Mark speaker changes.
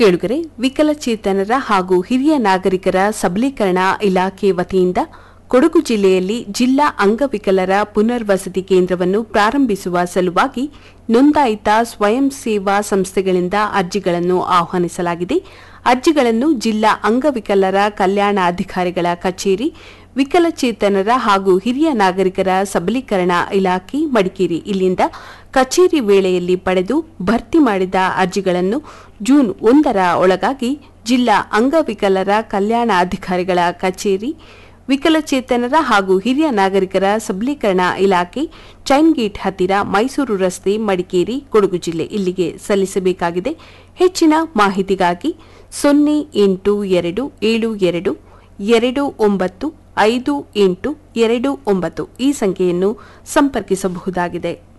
Speaker 1: ಕೇಳುಗರೆ ವಿಕಲಚೇತನರ ಹಾಗೂ ಹಿರಿಯ ನಾಗರಿಕರ ಸಬಲೀಕರಣ ಇಲಾಖೆ ವತಿಯಿಂದ ಕೊಡಗು ಜಿಲ್ಲೆಯಲ್ಲಿ ಜಿಲ್ಲಾ ಅಂಗವಿಕಲರ ಪುನರ್ವಸತಿ ಕೇಂದ್ರವನ್ನು ಪ್ರಾರಂಭಿಸುವ ಸಲುವಾಗಿ ನೋಂದಾಯಿತ ಸ್ವಯಂ ಸೇವಾ ಸಂಸ್ಥೆಗಳಿಂದ ಅರ್ಜಿಗಳನ್ನು ಆಹ್ವಾನಿಸಲಾಗಿದೆ ಅರ್ಜಿಗಳನ್ನು ಜಿಲ್ಲಾ ಅಂಗವಿಕಲರ ಕಲ್ಯಾಣ ಅಧಿಕಾರಿಗಳ ಕಚೇರಿ ವಿಕಲಚೇತನರ ಹಾಗೂ ಹಿರಿಯ ನಾಗರಿಕರ ಸಬಲೀಕರಣ ಇಲಾಖೆ ಮಡಿಕೇರಿ ಇಲ್ಲಿಂದ ಕಚೇರಿ ವೇಳೆಯಲ್ಲಿ ಪಡೆದು ಭರ್ತಿ ಮಾಡಿದ ಅರ್ಜಿಗಳನ್ನು ಜೂನ್ ಒಂದರ ಒಳಗಾಗಿ ಜಿಲ್ಲಾ ಅಂಗವಿಕಲರ ಕಲ್ಯಾಣ ಅಧಿಕಾರಿಗಳ ಕಚೇರಿ ವಿಕಲಚೇತನರ ಹಾಗೂ ಹಿರಿಯ ನಾಗರಿಕರ ಸಬಲೀಕರಣ ಇಲಾಖೆ ಚೈನ್ ಗೇಟ್ ಹತ್ತಿರ ಮೈಸೂರು ರಸ್ತೆ ಮಡಿಕೇರಿ ಕೊಡಗು ಜಿಲ್ಲೆ ಇಲ್ಲಿಗೆ ಸಲ್ಲಿಸಬೇಕಾಗಿದೆ ಹೆಚ್ಚಿನ ಮಾಹಿತಿಗಾಗಿ ಸೊನ್ನೆ ಎಂಟು ಎರಡು ಏಳು ಎರಡು ಎರಡು ಒಂಬತ್ತು ಐದು ಎಂಟು ಎರಡು ಒಂಬತ್ತು ಈ ಸಂಖ್ಯೆಯನ್ನು ಸಂಪರ್ಕಿಸಬಹುದಾಗಿದೆ